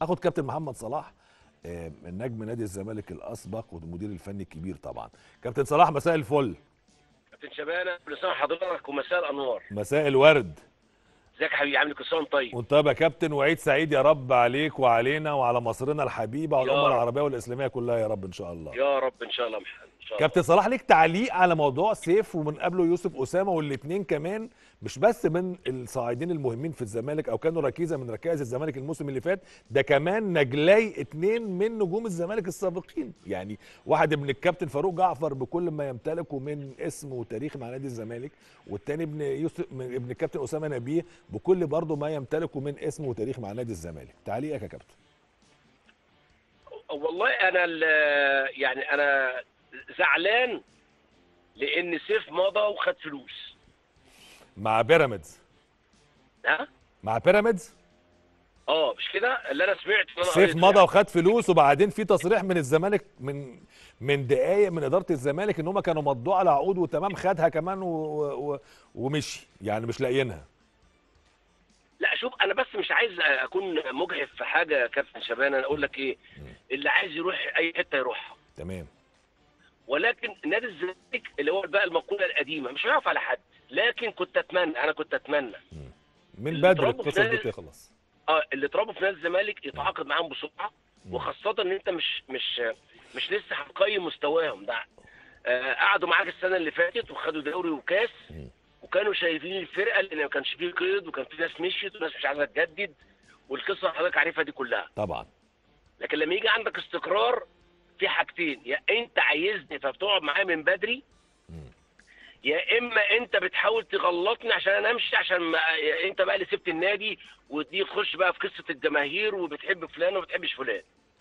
اخد كابتن محمد صلاح آه، نجم نادي الزمالك الاسبق والمدير الفني الكبير طبعا كابتن صلاح مساء الفل كابتن شبانه كل سنه وحضرتك ومساء الانوار مساء الورد ازيك يا حبيبي عامل كل سنه وانت طيب وانت طيب يا كابتن وعيد سعيد يا رب عليك وعلينا وعلى مصرنا الحبيبه وعلى يا الامه رب. العربيه والاسلاميه كلها يا رب ان شاء الله يا رب ان شاء الله محمد ان شاء الله كابتن صلاح ليك تعليق على موضوع سيف ومن قبله يوسف اسامه والاثنين كمان مش بس من الصاعدين المهمين في الزمالك او كانوا ركيزه من ركائز الزمالك الموسم اللي فات ده كمان نجلاي اثنين من نجوم الزمالك السابقين يعني واحد ابن الكابتن فاروق جعفر بكل ما يمتلكه من اسم وتاريخ مع نادي الزمالك والتاني ابن يوسف من ابن الكابتن اسامه نبيه بكل برضه ما يمتلكه من اسم وتاريخ مع نادي الزمالك تعليقك يا كابتن والله انا ال- يعني انا زعلان لان سيف مضى وخد فلوس مع بيراميدز ها مع بيراميدز اه مش كده اللي انا سمعت إن أنا سيف قريته مضى يعني. وخد فلوس وبعدين في تصريح من الزمالك من من دقايق من اداره الزمالك ان هم كانوا مضوا على عقود وتمام خدها كمان و و و ومشي يعني مش لاقيينها لا شوف انا بس مش عايز اكون مجحف في حاجه يا كابتن شبانه انا اقول لك ايه اللي عايز يروح اي حته يروحها تمام ولكن نادي الزمالك اللي هو بقى المقوله القديمه مش هيقف على حد لكن كنت اتمنى انا كنت اتمنى من اللي بدري اتربوا في القصه دي نادي- تخلص اه اللي اتربوا في نادي الزمالك يتعاقد معاهم بسرعه وخاصه ان انت مش مش مش لسه هتقيم مستواهم ده آه قعدوا معاك السنه اللي فاتت وخدوا دوري وكاس وكانوا شايفين الفرقه لان ما كانش فيه قيد وكان في ناس مشيت وناس مش عايزه تجدد والقصه اللي حضرتك عارفها دي كلها طبعا لكن لما يجي عندك استقرار في حاجتين يا انت عايزني فبتقعد معايا من بدري يا اما انت بتحاول تغلطني عشان انا امشي عشان ما يا انت بقى اللي سبت النادي ودي تخش بقى في قصه الجماهير وبتحب فلان وما بتحبش فلان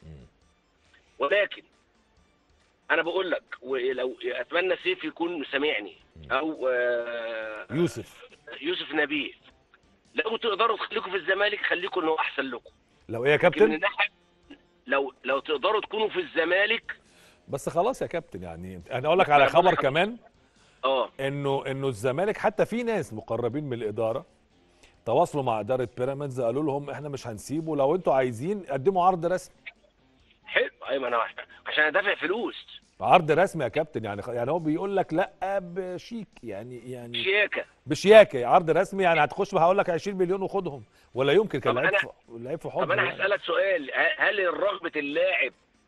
ولكن انا بقول لك ولو اتمنى سيف يكون سامعني او آه، يوسف يوسف نبيه لو تقدروا تخليكم في الزمالك خليكم انه احسن لكم لو ايه يا لكن من كابتن الناحيه لو لو تقدروا تكونوا في الزمالك بس خلاص يا كابتن يعني انا اقول لك على أنا بقول خبر لك- كمان اه انه انه الزمالك حتى في ناس مقربين من الاداره تواصلوا مع اداره بيراميدز قالوا لهم احنا مش هنسيبه لو انتوا عايزين قدموا عرض رسمي حلو ايوه ما انا عشان ادافع فلوس عرض رسمي يا كابتن يعني يعني هو بيقول لك لا بشيك يعني يعني شياكه بشياكه عرض رسمي يعني هتخش هقول لك 20 مليون وخدهم ولا يمكن كان طب لعيب أنا- في لعيب في طب حضن انا يعني. هسالك سؤال ه- هل رغبه اللاعب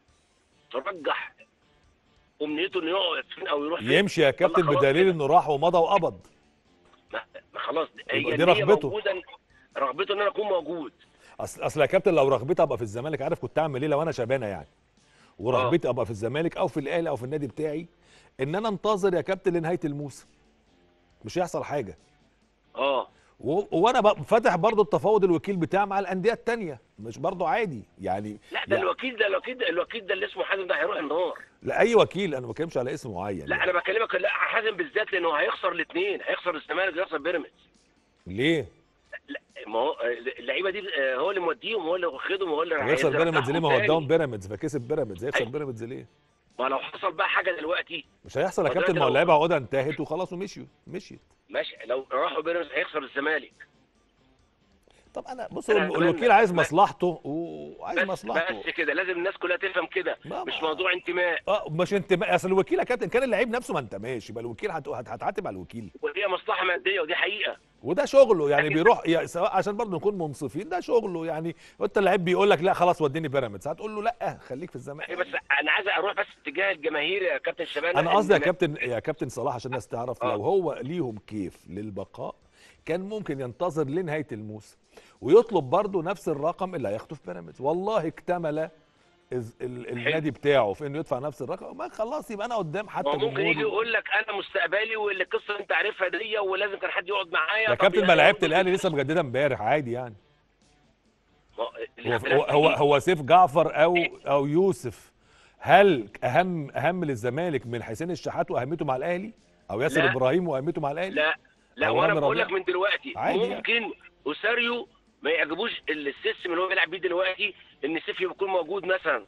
ترجح امنيته انه يقعد فين او يروح فين؟ يمشي يا كابتن خلاص بدليل كده؟ انه راح ومضى وقبض ما ما خلاص هي دي النية رغبته. موجوده رغبته ان انا اكون موجود اصل اصل يا كابتن لو رغبتي ابقى في الزمالك عارف كنت اعمل ايه لو انا شبانه يعني ورغبتي ابقى في الزمالك او في الاهلي او في النادي بتاعي ان انا انتظر يا كابتن لنهايه الموسم مش هيحصل حاجه اه و- وانا بقى فاتح برضو التفاوض الوكيل بتاعي مع الانديه التانية مش برضو عادي يعني لا ده يعني الوكيل ده الوكيل ده الوكيل ده اللي اسمه حازم ده هيروح النار لا اي وكيل انا ما بتكلمش على اسم معين لا يعني. انا بكلمك لا حازم بالذات لانه هيخسر الاثنين هيخسر الزمالك ويخسر بيراميدز ليه لا ما هو اللعيبه دي آه، هو اللي موديهم هو اللي واخدهم هو اللي هيخسر بيراميدز ليه ما هو هيرجعهم قدام تاني. بيراميدز فكسب بيراميدز هيخسر أيوة. بيراميدز ليه ما لو حصل بقى حاجه دلوقتي مش هيحصل يا ما كابتن دلوقتي ما هو لو- اللعيبه عقودها انتهت وخلاص ومشيوا مشيت ماشي لو راحوا بيراميدز هيخسر الزمالك طب انا بص أنا ال- أتمنى- الوكيل عايز بس- مصلحته وعايز بس مصلحته بس كده لازم الناس كلها تفهم كده ما- مش ما- موضوع انتماء اه مش انت اصل الوكيل يا كابتن كان اللعيب نفسه ما انتماش يبقى الوكيل هت- هت- هتعاتب على الوكيل وهي مصلحه ماديه ودي حقيقه وده شغله يعني لكن- بيروح يا- سواء عشان برضه نكون منصفين ده شغله يعني انت اللعيب بيقول لك لا خلاص وديني بيراميدز هتقول له لا خليك في الزمالك بس انا عايز اروح بس اتجاه الجماهير يا كابتن شباب انا قصدي يا كابتن يا كابتن صلاح عشان الناس تعرف آه. لو هو ليهم كيف للبقاء كان ممكن ينتظر لنهايه الموسم ويطلب برضه نفس الرقم اللي هياخده في بيراميدز والله اكتمل إز- ال- النادي بتاعه في انه يدفع نفس الرقم ما خلاص يبقى انا قدام حتى ما هو ممكن يجي جمهوري. يقول لك انا مستقبلي واللي القصه انت عارفها دي ولازم كان حد يقعد معايا يا طب كابتن ما يعني لعيبه برضه- الاهلي لسه مجدده امبارح عادي يعني ما هو هو الاختلاف هو هو, دي- هو سيف جعفر او او يوسف هل اهم اهم للزمالك من حسين الشحات واهميته مع الاهلي او ياسر لا. ابراهيم واهميته مع الاهلي لا لا أو وانا رامي بقول ربيعة. لك من دلوقتي عادي يعني. ممكن اوساريو ما يعجبوش السيستم اللي هو بيلعب بيه دلوقتي ان سيف يكون موجود مثلا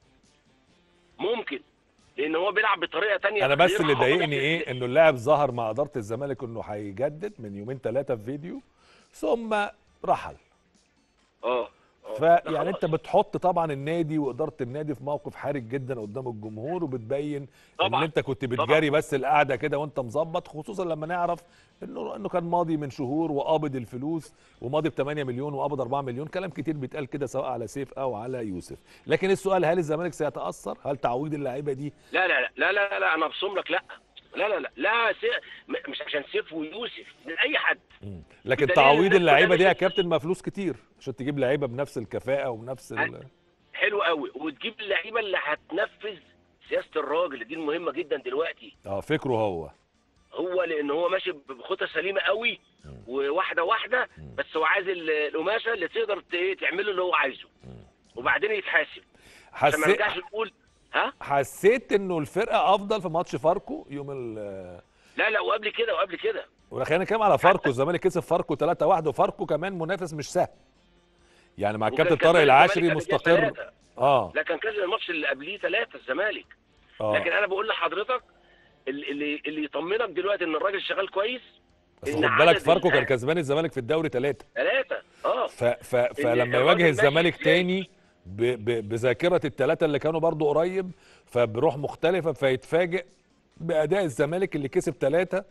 ممكن لان هو بيلعب بطريقه تانية انا بس غير اللي خالص. ضايقني ايه انه اللاعب ظهر مع اداره الزمالك انه هيجدد من يومين ثلاثه في فيديو ثم رحل اه آه. فيعني ده انت خلاص. بتحط طبعا النادي واداره النادي في موقف حرج جدا قدام الجمهور وبتبين ان طبعاً. انت كنت بتجاري بس القعده كده وانت مظبط خصوصا لما نعرف انه انه كان ماضي من شهور وقابض الفلوس وماضي ب 8 مليون وقابض 4 مليون كلام كتير بيتقال كده سواء على سيف او على يوسف لكن السؤال هل الزمالك سيتاثر هل تعويض اللعيبه دي لا لا لا لا لا, لا انا ابصم لك لا لا لا لا لا سي... م- مش عشان سيف ويوسف من اي حد مم. لكن بدليل تعويض الناس اللعيبه كلها دي يا مش- كابتن ما فلوس كتير عشان تجيب لعيبه بنفس الكفاءه وبنفس ال... حلو قوي وتجيب اللعيبه اللي هتنفذ سياسه الراجل دي المهمه جدا دلوقتي اه فكره هو هو لان هو ماشي بخطى سليمه قوي وواحده واحده بس هو عايز ال- القماشه اللي تقدر ت- إيه تعمله اللي هو عايزه وبعدين يتحاسب عشان ما حسيت نرجعش نقول ها حسيت انه الفرقه افضل في ماتش فاركو يوم ال لا لا وقبل كده وقبل كده خلينا نتكلم على فاركو الزمالك كسب فاركو 3 1 وفاركو كمان منافس مش سهل يعني مع وكان الكابتن كسبان طارق الزمالك العشري قبل كده مستقر تلاتة. اه لا كان كسب الماتش اللي قبليه ثلاثه الزمالك اه لكن انا بقول لحضرتك اللي اللي, اللي يطمنك دلوقتي ان الراجل شغال كويس بس إن خد بالك عدد فاركو كان الأهل- كسبان الزمالك في الدوري 3 ثلاثه اه ف ف فلما الراجل يواجه ماشي الزمالك إزاي؟ تاني ب ب بذاكره الثلاثه اللي كانوا برضو قريب فبروح مختلفه فيتفاجئ باداء الزمالك اللي كسب ثلاثه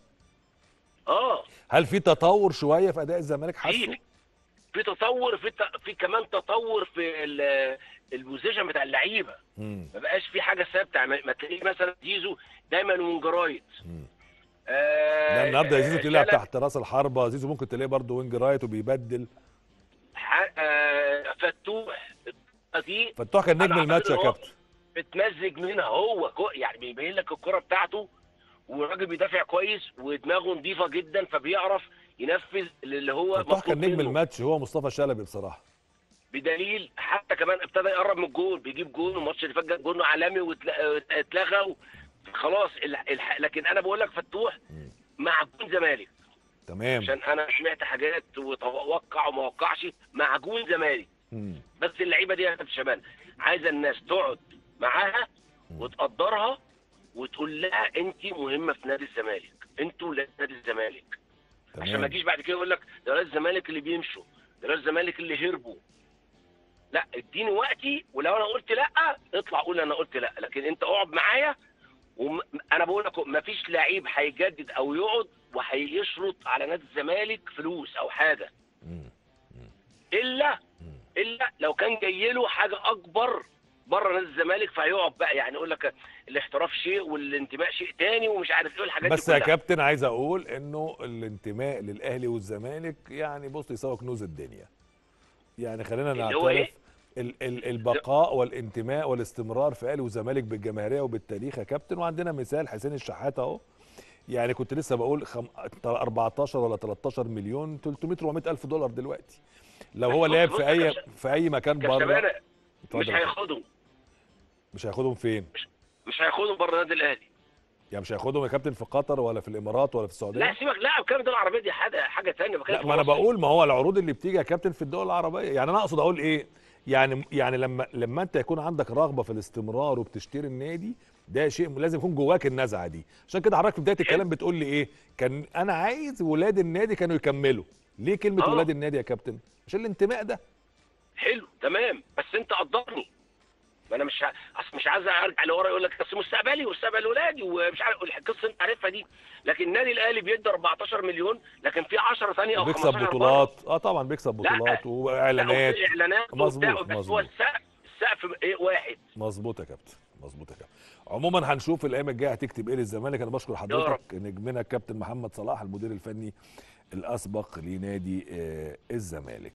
اه هل في تطور شويه في اداء الزمالك حاسه؟ في في تطور في ت- في كمان تطور في ال- البوزيشن بتاع اللعيبه مم. ما بقاش في حاجه ثابته ما ما تلاقيه مثلا زيزو دايما وينج رايت مم. آه لا النهارده يا زيزو آه، تلعب لا، تحت راس الحربه زيزو ممكن تلاقيه برضه وينج رايت وبيبدل ح- آه، فتوح دي فتوح كان نجم أنا الماتش يا أعتقد إن هو كابتن بتمزج منها هو كو- يعني بيبين لك الكره بتاعته والراجل بيدافع كويس ودماغه نظيفه جدا فبيعرف ينفذ اللي هو فتوح كان مطلوب نجم منه. الماتش هو مصطفى شلبي بصراحه بدليل حتى كمان ابتدى يقرب من الجول بيجيب جول والماتش اللي فات جاب جول عالمي واتلغى و- خلاص ال- الح- لكن انا بقول لك فتوح معجون زمالك تمام عشان انا سمعت حاجات وتوقع وما وقعش معجون زمالك مم. بس اللعيبه دي يا كابتن شباب عايزه الناس تقعد معاها وتقدرها وتقول لها انت مهمه في نادي الزمالك انتوا ولاد نادي الزمالك عشان ما تمام تجيش بعد كده يقول لك ده ولاد الزمالك اللي بيمشوا ده ولاد الزمالك اللي هربوا لا اديني وقتي ولو انا قلت لا اطلع قول انا قلت لا لكن انت اقعد معايا وانا بقول لك ما فيش لعيب هيجدد او يقعد وهيشرط على نادي الزمالك فلوس او حاجه مم. الا الا لو كان جاي له حاجه اكبر بره نادي الزمالك فهيقعد بقى يعني يقول لك الاحتراف شيء والانتماء شيء تاني ومش عارف ايه الحاجات بس دي يا كلها كابتن عايز اقول انه الانتماء للاهلي والزمالك يعني بص يساوي كنوز الدنيا يعني خلينا اللي هو نعترف إيه؟ ال ال البقاء والانتماء والاستمرار في اهلي والزمالك بالجماهيريه وبالتاريخ يا كابتن وعندنا مثال حسين الشحات اهو يعني كنت لسه بقول خم... 14 ولا 13 مليون 300 400 الف دولار دلوقتي لو هو بص- لعب بص في يا اي كابتن- في اي مكان كابتن بره شبانة مش اتفضل. هياخدهم مش هياخدهم فين مش هياخدهم بره النادي الاهلي يعني مش هياخدهم يا كابتن في قطر ولا في الامارات ولا في السعوديه لا سيبك لا بتكلم الدول العربيه دي حاجه حاجه ثانيه لا ما انا بقول ما هو العروض اللي بتيجي يا كابتن في الدول العربيه يعني انا اقصد اقول ايه يعني يعني لما لما انت يكون عندك رغبه في الاستمرار وبتشتري النادي ده شيء لازم يكون جواك النزعه دي عشان كده حضرتك في بدايه الكلام بتقول لي ايه كان انا عايز ولاد النادي كانوا يكملوا ليه كلمه آه. ولاد النادي يا كابتن عشان الانتماء ده حلو تمام بس انت قدرني ما انا مش ه... اصل مش عايز ارجع لورا يقول لك اصل مستقبلي ومستقبل ولادي ومش عارف القصه انت عارفها دي لكن النادي الاهلي بيدي 14 مليون لكن في 10 ثانيه او بيكسب 15 بطولات اه طبعا بيكسب لا. بطولات لا واعلانات وفي اعلانات مظبوط، وبتاع، بس هو مظبوط. السقف السقف ايه واحد مظبوط يا كابتن مظبوط يا كابتن عموما هنشوف الايام الجايه هتكتب ايه للزمالك انا بشكر حضرتك نجمنا الكابتن محمد صلاح المدير الفني الاسبق لنادي آه، الزمالك